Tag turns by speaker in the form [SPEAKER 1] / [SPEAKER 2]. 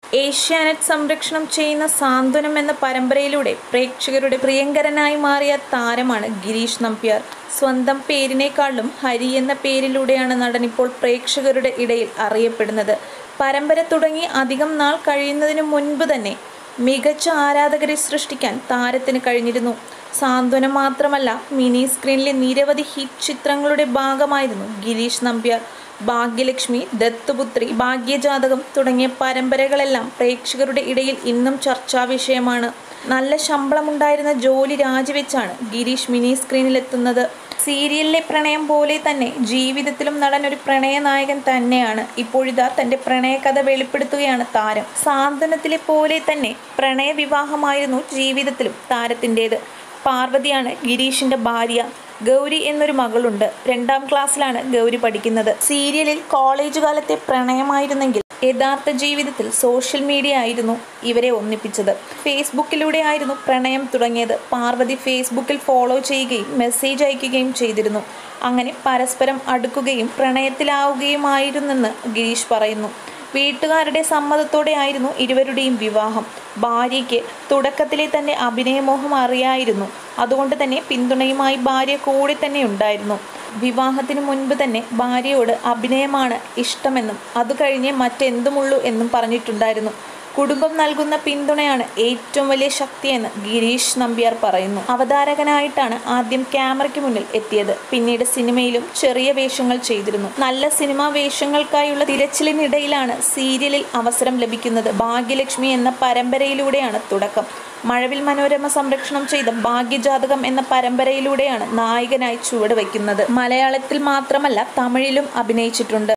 [SPEAKER 1] ഏഷ്യാനെറ്റ് സംരക്ഷണം ചെയ്യുന്ന സാന്ത്വനം എന്ന പരമ്പരയിലൂടെ പ്രേക്ഷകരുടെ പ്രിയങ്കരനായി മാറിയ താരമാണ് ഗിരീഷ് നമ്പ്യാർ സ്വന്തം പേരിനേക്കാളും ഹരി എന്ന പേരിലൂടെയാണ് നടൻ ഇപ്പോൾ പ്രേക്ഷകരുടെ ഇടയിൽ അറിയപ്പെടുന്നത് പരമ്പര തുടങ്ങി അധികം നാൾ കഴിയുന്നതിന് മുൻപ് തന്നെ മികച്ച ആരാധകരെ സൃഷ്ടിക്കാൻ താരത്തിന് കഴിഞ്ഞിരുന്നു സാന്ത്വനം മാത്രമല്ല മിനി സ്ക്രീനിലെ നിരവധി ഹിറ്റ് ചിത്രങ്ങളുടെ ഭാഗമായിരുന്നു ഗിരീഷ് നമ്പ്യാർ ഭാഗ്യലക്ഷ്മി ദത്തുപുത്രി ഭാഗ്യജാതകം തുടങ്ങിയ പരമ്പരകളെല്ലാം പ്രേക്ഷകരുടെ ഇടയിൽ ഇന്നും ചർച്ചാ വിഷയമാണ് നല്ല ശമ്പളമുണ്ടായിരുന്ന ജോലി രാജിവെച്ചാണ് ഗിരീഷ് മിനി സ്ക്രീനിലെത്തുന്നത് സീരിയലിലെ പ്രണയം പോലെ തന്നെ ജീവിതത്തിലും നടൻ ഒരു പ്രണയ നായകൻ തന്നെയാണ് ഇപ്പോഴിതാ തന്റെ പ്രണയകഥ വെളിപ്പെടുത്തുകയാണ് താരം സാന്ത്വനത്തിലെ പോലെ തന്നെ പ്രണയ വിവാഹമായിരുന്നു ജീവിതത്തിലും താരത്തിൻ്റെത് പാർവതിയാണ് ഗിരീഷിന്റെ ഭാര്യ ഗൗരി എന്നൊരു മകളുണ്ട് രണ്ടാം ക്ലാസ്സിലാണ് ഗൗരി പഠിക്കുന്നത് സീരിയലിൽ കോളേജ് കാലത്തെ പ്രണയമായിരുന്നെങ്കിൽ യഥാർത്ഥ ജീവിതത്തിൽ സോഷ്യൽ മീഡിയ ആയിരുന്നു ഇവരെ ഒന്നിപ്പിച്ചത് ഫേസ്ബുക്കിലൂടെ ആയിരുന്നു പ്രണയം തുടങ്ങിയത് പാർവതി ഫേസ്ബുക്കിൽ ഫോളോ ചെയ്യുകയും മെസ്സേജ് അയക്കുകയും ചെയ്തിരുന്നു അങ്ങനെ പരസ്പരം അടുക്കുകയും പ്രണയത്തിലാവുകയുമായിരുന്നെന്ന് ഗിരീഷ് പറയുന്നു വീട്ടുകാരുടെ സമ്മതത്തോടെ ആയിരുന്നു ഇരുവരുടെയും വിവാഹം ഭാര്യയ്ക്ക് തുടക്കത്തിലെ തന്നെ അഭിനയമോഹം അറിയായിരുന്നു അതുകൊണ്ട് തന്നെ പിന്തുണയുമായി ഭാര്യ കൂടെ തന്നെ ഉണ്ടായിരുന്നു വിവാഹത്തിന് മുൻപ് തന്നെ ഭാര്യയോട് അഭിനയമാണ് ഇഷ്ടമെന്നും അത് കഴിഞ്ഞേ മറ്റെന്തുമുള്ളൂ എന്നും പറഞ്ഞിട്ടുണ്ടായിരുന്നു കുടുംബം നൽകുന്ന പിന്തുണയാണ് ഏറ്റവും വലിയ ശക്തിയെന്ന് ഗിരീഷ് നമ്പ്യാർ പറയുന്നു അവതാരകനായിട്ടാണ് ആദ്യം ക്യാമറയ്ക്ക് മുന്നിൽ എത്തിയത് പിന്നീട് സിനിമയിലും ചെറിയ വേഷങ്ങൾ ചെയ്തിരുന്നു നല്ല സിനിമാ വേഷങ്ങൾക്കായുള്ള തിരച്ചിലിനിടയിലാണ് സീരിയലിൽ അവസരം ലഭിക്കുന്നത് ഭാഗ്യലക്ഷ്മി എന്ന പരമ്പരയിലൂടെയാണ് തുടക്കം മഴവിൽ മനോരമ സംരക്ഷണം ചെയ്ത ഭാഗ്യജാതകം എന്ന പരമ്പരയിലൂടെയാണ് നായകനായി ചുവട് വയ്ക്കുന്നത് മലയാളത്തിൽ മാത്രമല്ല തമിഴിലും അഭിനയിച്ചിട്ടുണ്ട്